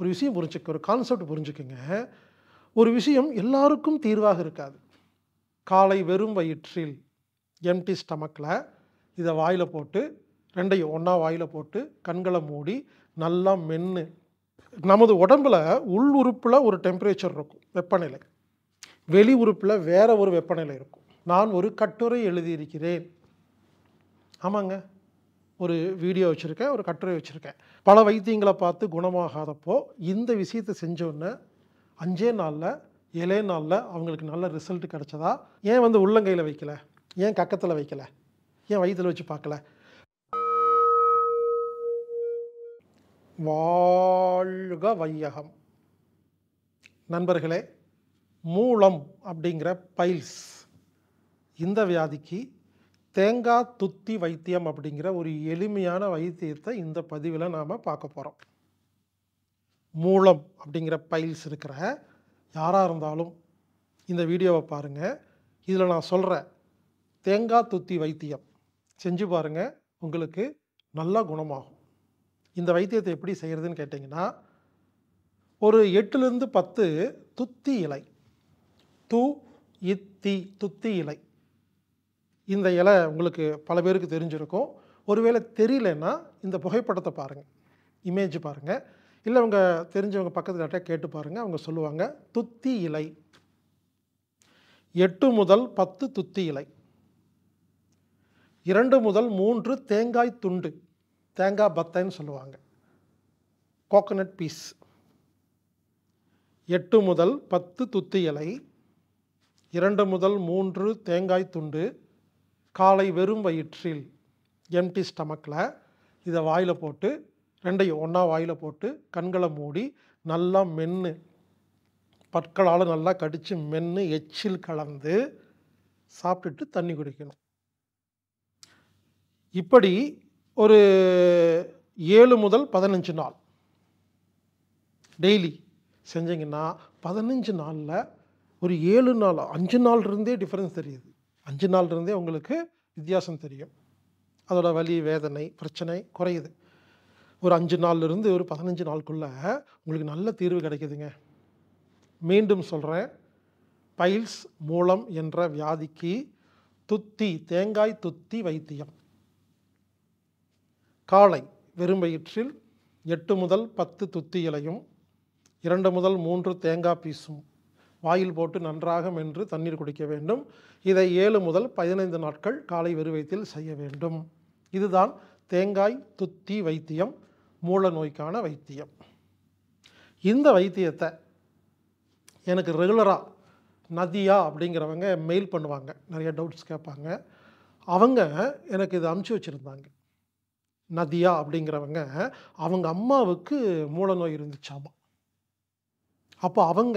ஒரு விஷயம் புரிஞ்சுக்க ஒரு கான்செப்ட் புரிஞ்சுக்குங்க ஒரு விஷயம் எல்லாருக்கும் தீர்வாக இருக்காது காலை வெறும் வயிற்றில் எம்டி ஸ்டமக்கில் இதை வாயில் போட்டு ரெண்டையும் ஒன்றா வாயில் போட்டு கண்களை மூடி நல்லா மென்று நமது உடம்புல உள் உறுப்பில் ஒரு டெம்பரேச்சர் இருக்கும் வெப்பநிலை வெளி உறுப்பில் வேற ஒரு வெப்பநிலை இருக்கும் நான் ஒரு கட்டுரை எழுதியிருக்கிறேன் ஆமாங்க ஒரு வீடியோ வச்சுருக்கேன் ஒரு கட்டுரை வச்சுருக்கேன் பல வைத்தியங்களை பார்த்து குணமாகாதப்போ இந்த விஷயத்தை செஞ்சோன்னே அஞ்சே நாளில் ஏழே நாளில் அவங்களுக்கு நல்ல ரிசல்ட் கிடச்சதா ஏன் வந்து உள்ளங்கையில் வைக்கல ஏன் கக்கத்தில் வைக்கல ஏன் வயிற்றில் வச்சு பார்க்கல வாழ்க வையகம் நண்பர்களே மூலம் அப்படிங்கிற பைல்ஸ் இந்த வியாதிக்கு தேங்காய் துத்தி வைத்தியம் அப்படிங்கிற ஒரு எளிமையான வைத்தியத்தை இந்த பதிவில் நாம் பார்க்க போகிறோம் மூலம் அப்படிங்கிற பைல்ஸ் இருக்கிற யாராக இருந்தாலும் இந்த வீடியோவை பாருங்கள் இதில் நான் சொல்கிறேன் தேங்காய் துத்தி வைத்தியம் செஞ்சு பாருங்கள் உங்களுக்கு நல்லா குணமாகும் இந்த வைத்தியத்தை எப்படி செய்கிறதுன்னு கேட்டிங்கன்னா ஒரு எட்டுலேருந்து பத்து துத்தி இலை து இத்தி துத்தி இலை இந்த இலை உங்களுக்கு பல பேருக்கு தெரிஞ்சிருக்கும் ஒருவேளை தெரியலன்னா இந்த புகைப்படத்தை பாருங்கள் இமேஜ் பாருங்கள் இல்லை அவங்க தெரிஞ்சவங்க பக்கத்தில் யார்கிட்ட கேட்டு பாருங்கள் அவங்க சொல்லுவாங்க துத்தி இலை எட்டு முதல் பத்து துத்தி இலை இரண்டு முதல் மூன்று தேங்காய் துண்டு தேங்காய் பத்தைன்னு சொல்லுவாங்க கோகனட் பீஸ் எட்டு முதல் பத்து துத்தி இலை இரண்டு முதல் மூன்று தேங்காய் துண்டு காலை வெறும் வயிற்றில் எம்டி ஸ்டமக்கில் இதை வாயில் போட்டு ரெண்டையும் ஒன்றா வாயில் போட்டு கண்களை மூடி நல்லா மென்று பற்களால் நல்லா கடித்து மென்று எச்சில் கலந்து சாப்பிட்டுட்டு தண்ணி குடிக்கணும் இப்படி ஒரு ஏழு முதல் பதினஞ்சு நாள் டெய்லி செஞ்சீங்கன்னா பதினஞ்சு நாளில் ஒரு ஏழு நாள் அஞ்சு நாள் இருந்தே டிஃப்ரென்ஸ் தெரியுது அஞ்சு நாள் இருந்தே உங்களுக்கு வித்தியாசம் தெரியும் அதோட வலி வேதனை பிரச்சனை குறையுது ஒரு அஞ்சு நாள்ல இருந்து ஒரு பதினஞ்சு நாளுக்குள்ளே உங்களுக்கு நல்ல தீர்வு கிடைக்குதுங்க மீண்டும் சொல்கிறேன் பைல்ஸ் மூலம் என்ற வியாதிக்கு துத்தி தேங்காய் துத்தி வைத்தியம் காலை வெறும் வயிற்றில் எட்டு முதல் பத்து துத்தி இலையும் இரண்டு முதல் மூன்று தேங்காய் பீஸும் வாயில் போட்டு நன்றாக மென்று தண்ணீர் குடிக்க வேண்டும் இதை ஏழு முதல் பதினைந்து நாட்கள் காலை வெறு வயிற்றில் செய்ய வேண்டும் இதுதான் தேங்காய் துத்தி வைத்தியம் மூல நோய்க்கான வைத்தியம் இந்த வைத்தியத்தை எனக்கு ரெகுலராக நதியா அப்படிங்கிறவங்க மெயில் பண்ணுவாங்க நிறைய டவுட்ஸ் கேட்பாங்க அவங்க எனக்கு இதை அமுச்சு வச்சுருந்தாங்க நதியா அப்படிங்கிறவங்க அவங்க அம்மாவுக்கு மூல நோய் இருந்துச்சாமா அப்போ அவங்க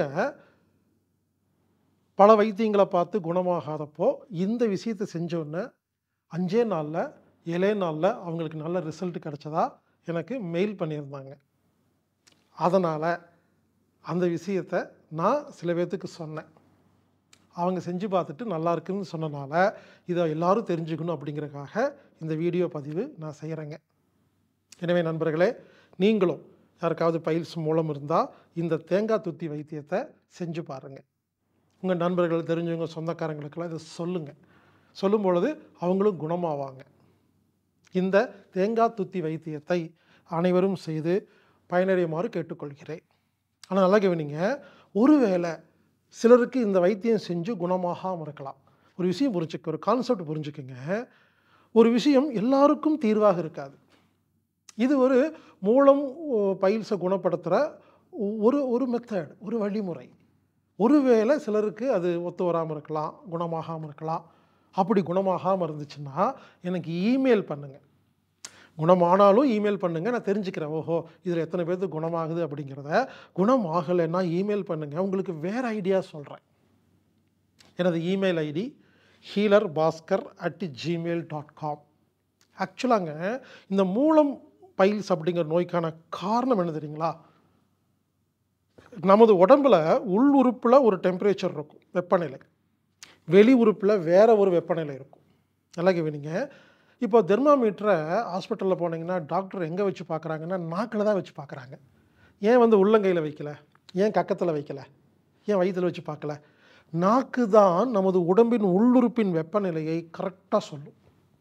பல வைத்தியங்களை பார்த்து குணமாகாதப்போ இந்த விஷயத்தை செஞ்சோன்னே அஞ்சே நாளில் ஏழே நாளில் அவங்களுக்கு நல்ல ரிசல்ட் கிடச்சதா எனக்கு மெயில் பண்ணியிருந்தாங்க அதனால் அந்த விஷயத்தை நான் சில பேர்த்துக்கு சொன்னேன் அவங்க செஞ்சு பார்த்துட்டு நல்லா இருக்குன்னு சொன்னனால இதை எல்லாரும் தெரிஞ்சுக்கணும் அப்படிங்கிறதுக்காக இந்த வீடியோ பதிவு நான் செய்கிறேங்க எனவே நண்பர்களே நீங்களும் யாருக்காவது பைல்ஸ் மூலம் இருந்தால் இந்த தேங்காய் துத்தி வைத்தியத்தை செஞ்சு பாருங்கள் உங்கள் நண்பர்கள் தெரிஞ்சவங்க சொந்தக்காரங்களுக்கெல்லாம் இதை சொல்லுங்கள் சொல்லும் பொழுது அவங்களும் குணமாவாங்க இந்த தேங்காய் துத்தி வைத்தியத்தை அனைவரும் செய்து பயனடையுமாறு கேட்டுக்கொள்கிறேன் ஆனால் நல்லா கவனிங்க ஒருவேளை சிலருக்கு இந்த வைத்தியம் செஞ்சு குணமாகாமல் இருக்கலாம் ஒரு விஷயம் புரிஞ்சுக்க ஒரு கான்செப்ட் புரிஞ்சுக்குங்க ஒரு விஷயம் எல்லாருக்கும் தீர்வாக இருக்காது இது ஒரு மூலம் பயில்ஸை குணப்படுத்துகிற ஒரு ஒரு மெத்தட் ஒரு வழிமுறை ஒருவேளை சிலருக்கு அது ஒத்து வராமல் இருக்கலாம் குணமாகாமல் இருக்கலாம் அப்படி குணமாகாமல் இருந்துச்சுன்னா எனக்கு இமெயில் பண்ணுங்கள் குணமானாலும் இமெயில் பண்ணுங்கள் நான் தெரிஞ்சுக்கிறேன் ஓஹோ இதில் எத்தனை பேர்த்துக்கு குணமாகுது அப்படிங்கிறத குணம் ஆகலைன்னா இமெயில் பண்ணுங்கள் உங்களுக்கு வேறு ஐடியா சொல்கிறேன் எனது email ID healer Bhaskar at Gmail dot com ஆக்சுவலாங்க இந்த மூலம் பைல்ஸ் அப்படிங்கிற நோய்க்கான காரணம் என்ன தெரியுங்களா நமது உடம்புல உள் உறுப்பில் ஒரு டெம்பரேச்சர் இருக்கும் வெப்பநிலை வெளி உறுப்பில் வேற ஒரு வெப்பநிலை இருக்கும் நல்லா கவனிங்க இப்போ தெர்மாமீட்டரை ஹாஸ்பிட்டலில் போனீங்கன்னா டாக்டர் எங்கே வச்சு பார்க்குறாங்கன்னா நாக்கில் தான் வச்சு பார்க்குறாங்க ஏன் வந்து உள்ளங்கையில் வைக்கல ஏன் கக்கத்தில் வைக்கல ஏன் வயிற்றில் வச்சு பார்க்கல நாக்கு தான் நமது உடம்பின் உள்ளுறுப்பின் வெப்பநிலையை கரெக்டாக சொல்லும்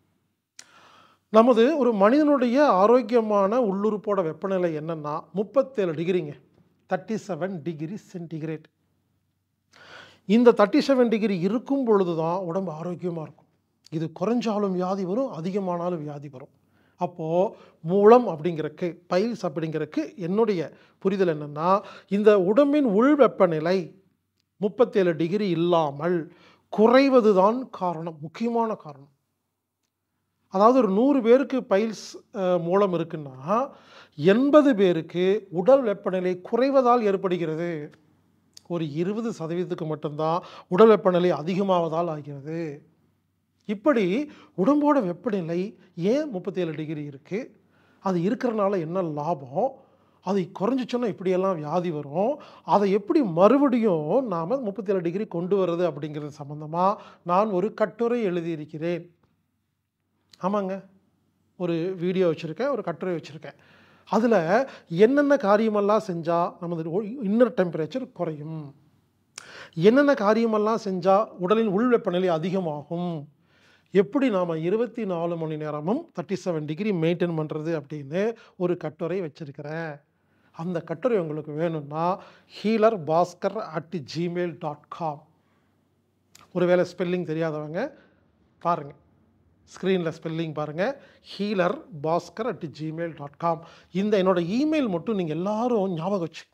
நமது ஒரு மனிதனுடைய ஆரோக்கியமான உள்ளுறுப்போட வெப்பநிலை என்னன்னா முப்பத்தேழு டிகிரிங்க தேர்ட்டி செவன் டிகிரி சென்டிகிரேட் இந்த தேர்ட்டி செவன் டிகிரி இருக்கும் பொழுது தான் உடம்பு ஆரோக்கியமாக இருக்கும் இது குறைஞ்சாலும் வியாதி வரும் அதிகமானாலும் வியாதி வரும் அப்போது மூலம் அப்படிங்கிறக்கு பைல்ஸ் அப்படிங்கிறக்கு என்னுடைய புரிதல் என்னென்னா இந்த உடம்பின் உள் வெப்பநிலை முப்பத்தேழு டிகிரி இல்லாமல் குறைவது தான் காரணம் முக்கியமான காரணம் அதாவது ஒரு நூறு பேருக்கு பைல்ஸ் அஹ், மூலம் இருக்குன்னா எண்பது பேருக்கு உடல் வெப்பநிலை குறைவதால் ஏற்படுகிறது ஒரு இருபது சதவீதத்துக்கு மட்டும்தான் உடல் வெப்பநிலை அதிகமாவதால் ஆகிறது இப்படி உடம்போட வெப்பநிலை ஏன் முப்பத்தேழு டிகிரி இருக்குது அது இருக்கிறனால என்ன லாபம் அது குறைஞ்சிச்சோன்னா இப்படியெல்லாம் வியாதி வரும் அதை எப்படி மறுபடியும் நாம் முப்பத்தேழு டிகிரி கொண்டு வர்றது அப்படிங்கிறது சம்மந்தமாக நான் ஒரு கட்டுரை எழுதியிருக்கிறேன் ஆமாங்க ஒரு வீடியோ வச்சுருக்கேன் ஒரு கட்டுரை வச்சுருக்கேன் அதில் என்னென்ன காரியமெல்லாம் செஞ்சால் நமது இன்னர் டெம்பரேச்சர் குறையும் என்னென்ன காரியமெல்லாம் செஞ்சால் உடலின் உள் வெப்பநிலை அதிகமாகும் எப்படி நாம் இருபத்தி நாலு மணி நேரமும் தேர்ட்டி செவன் டிகிரி மெயின்டைன் பண்ணுறது அப்படின்னு ஒரு கட்டுரை வச்சுருக்கிறேன் அந்த கட்டுரை உங்களுக்கு வேணும்னா healer Bhaskar at Gmail dot com ஒருவேளை ஸ்பெல்லிங் தெரியாதவங்க பாருங்கள் ஸ்க்ரீனில் ஸ்பெல்லிங் பாருங்கள் healer Bhaskar at Gmail dot com இந்த என்னோடய இமெயில் மட்டும் நீங்கள் எல்லாரும் ஞாபகம் வச்சு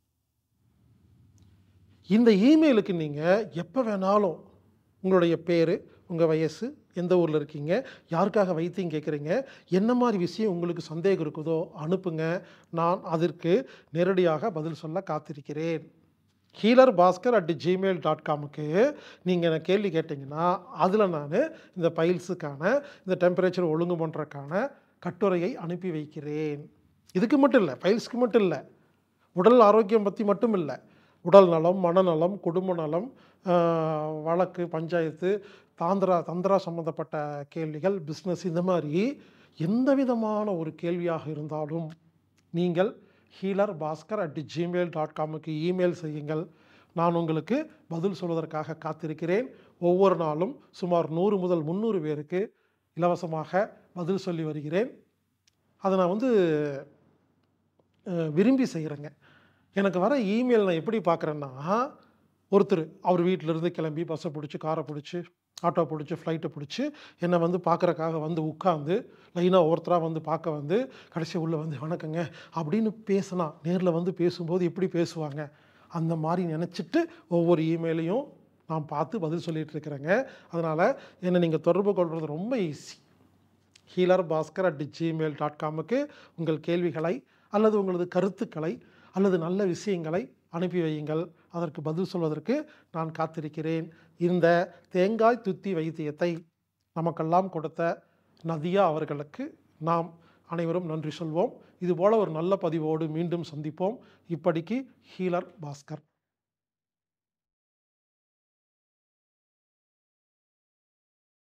இந்த இமெயிலுக்கு நீங்கள் எப்போ வேணாலும் உங்களுடைய பேர் உங்கள் வயசு எந்த ஊரில் இருக்கீங்க யாருக்காக வைத்தியம் கேட்குறீங்க என்ன மாதிரி விஷயம் உங்களுக்கு சந்தேகம் இருக்குதோ அனுப்புங்க நான் அதற்கு நேரடியாக பதில் சொல்ல காத்திருக்கிறேன் healer Bhaskar at Gmail dot காமுக்கு நீங்கள் எனக்கு கேள்வி கேட்டிங்கன்னா அதில் நான் இந்த பைல்ஸுக்கான இந்த டெம்பரேச்சர் ஒழுங்கு பண்ணுறதுக்கான கட்டுரையை அனுப்பி வைக்கிறேன் இதுக்கு மட்டும் இல்லை பைல்ஸ்க்கு மட்டும் இல்லை உடல் ஆரோக்கியம் பற்றி மட்டும் இல்லை உடல் நலம் மனநலம் குடும்ப நலம் ஆஹ், வழக்கு பஞ்சாயத்து தாந்திரா தந்திரா சம்மந்தப்பட்ட கேள்விகள் பிஸ்னஸ் இந்த மாதிரி எந்த விதமான ஒரு கேள்வியாக இருந்தாலும் நீங்கள் healer Bhaskar at Gmail dot காமுக்கு இமெயில் செய்யுங்கள் நான் உங்களுக்கு பதில் சொல்வதற்காக காத்திருக்கிறேன் ஒவ்வொரு நாளும் சுமார் நூறு முதல் முந்நூறு பேருக்கு இலவசமாக பதில் சொல்லி வருகிறேன் அதை நான் வந்து அஹ், விரும்பி செய்கிறேங்க எனக்கு வர இமெயில் நான் எப்படி பார்க்குறேன்னா ஒருத்தர் அவர் வீட்டிலேருந்து கிளம்பி பஸ்ஸை பிடிச்சி காரை பிடிச்சி ஆட்டோ பிடிச்சி ஃப்ளைட்டை பிடிச்சி என்னை வந்து பார்க்குறக்காக வந்து உட்காந்து லைனாக ஒவ்வொருத்தராக வந்து பார்க்க வந்து கடைசி உள்ளே வந்து வணக்கங்க அப்படின்னு பேசினா நேரில் வந்து பேசும்போது எப்படி பேசுவாங்க அந்த மாதிரி நினச்சிட்டு ஒவ்வொரு இமெயிலையும் நான் பார்த்து பதில் சொல்லிட்டு இருக்கிறேங்க அதனால் என்னை நீங்கள் தொடர்பு கொள்வது ரொம்ப easy healer Bhaskar at Gmail dot காமுக்கு உங்கள் கேள்விகளை அல்லது உங்களது கருத்துக்களை அல்லது நல்ல விஷயங்களை அனுப்பி வையுங்கள் அதற்கு பதில் சொல்வதற்கு நான் காத்திருக்கிறேன் இந்த தேங்காய் துத்தி வைத்தியத்தை நமக்கெல்லாம் கொடுத்த நதியா அவர்களுக்கு நாம் அனைவரும் நன்றி சொல்வோம் இதுபோல ஒரு நல்ல பதிவோடு மீண்டும் சந்திப்போம் இப்படிக்கு ஹீலர் பாஸ்கர்